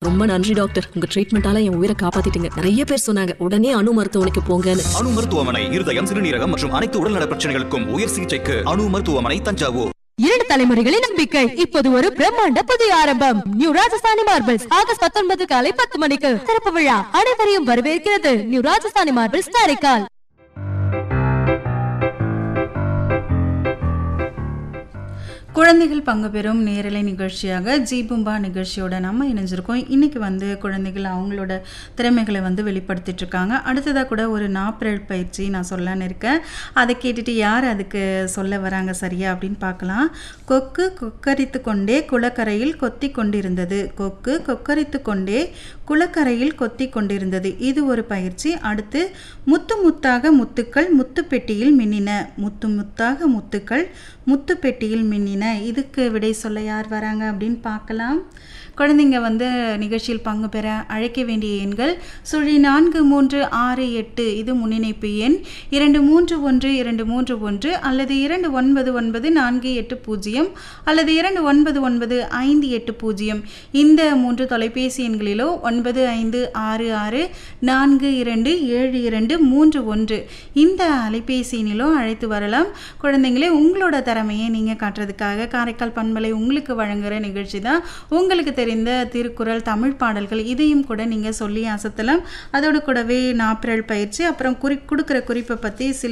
ரொம்ப நன்றி டாக்டர் உங்க ட்ரீட்மெண்டால என் உயிரை காப்பாத்திட்டீங்க நிறைய பேர் சொன்னாங்க உடனே அணு மருத்துவமனைக்கு போங்கன்னு அணு மருத்துவமனை இருதயம் சிறுநீரகம் மற்றும் அனைத்து உடல்நல பிரச்சனைகளுக்கும் உயர் சிகிச்சைக்கு அணு மருத்துவமனை தஞ்சாவூர் இரண்டு தலைமுறைகளின் நம்பிக்கை இப்போது ஒரு பிரம்மாண்ட புதிய ஆரம்பம் நியூ ராஜஸ்தானி மார்பிள்ஸ் ஆகஸ்ட் பத்தொன்பது காலை பத்து மணிக்கு திறப்பு விழா அனைவரையும் வரவேற்கிறது நியூ ராஜஸ்தானி மார்பிள்ஸ் காரைக்கால் குழந்தைகள் பங்கு பெறும் நேரலை நிகழ்ச்சியாக ஜீபும்பா நிகழ்ச்சியோட நம்ம இணைஞ்சிருக்கோம் இன்னைக்கு வந்து குழந்தைகள் அவங்களோட திறமைகளை வந்து வெளிப்படுத்திட்டு இருக்காங்க அடுத்ததாக கூட ஒரு நாப்பிரல் பயிற்சி நான் சொல்லலான்னு இருக்கேன் அதை கேட்டுட்டு யார் அதுக்கு சொல்ல வராங்க சரியா அப்படின்னு பார்க்கலாம் கொக்கு கொக்கரித்து கொண்டே குளக்கரையில் கொத்தி கொண்டிருந்தது கொக்கு கொக்கரித்து கொண்டே குளக்கரையில் கொத்தி கொண்டிருந்தது இது ஒரு பயிற்சி அடுத்து முத்து முத்தாக முத்துக்கள் முத்து பெட்டியில் மின்னின முத்து முத்தாக முத்துக்கள் முத்து பெட்டியில் மின்னின இதுக்கு விடை சொல்ல யார் வராங்க அப்படின்னு பார்க்கலாம் குழந்தைங்க வந்து நிகழ்ச்சியில் பங்கு பெற அழைக்க வேண்டிய எண்கள் சுழி நான்கு மூன்று ஆறு எட்டு இது முன்னிணைப்பு எண் இரண்டு மூன்று ஒன்று இரண்டு மூன்று ஒன்று அல்லது இரண்டு ஒன்பது ஒன்பது நான்கு எட்டு பூஜ்ஜியம் அல்லது இரண்டு ஒன்பது ஒன்பது ஐந்து எட்டு பூஜ்ஜியம் இந்த மூன்று தொலைபேசி எண்களிலோ ஒன்பது ஐந்து ஆறு ஆறு நான்கு இரண்டு ஏழு இரண்டு மூன்று ஒன்று இந்த அலைபேசியினிலோ அழைத்து வரலாம் குழந்தைங்களே உங்களோட திறமையை நீங்கள் காட்டுறதுக்காக காரைக்கால் பண்பலை உங்களுக்கு வழங்குகிற நிகழ்ச்சி தான் உங்களுக்கு தெரிந்த திருக்குறள் தமிழ் பாடல்கள் இதையும் கூட நீங்கள் சொல்லி அசத்தலாம் அதோடு கூடவே நாப்பிரல் பயிற்சி அப்புறம் குறி கொடுக்குற குறிப்பை பற்றி சில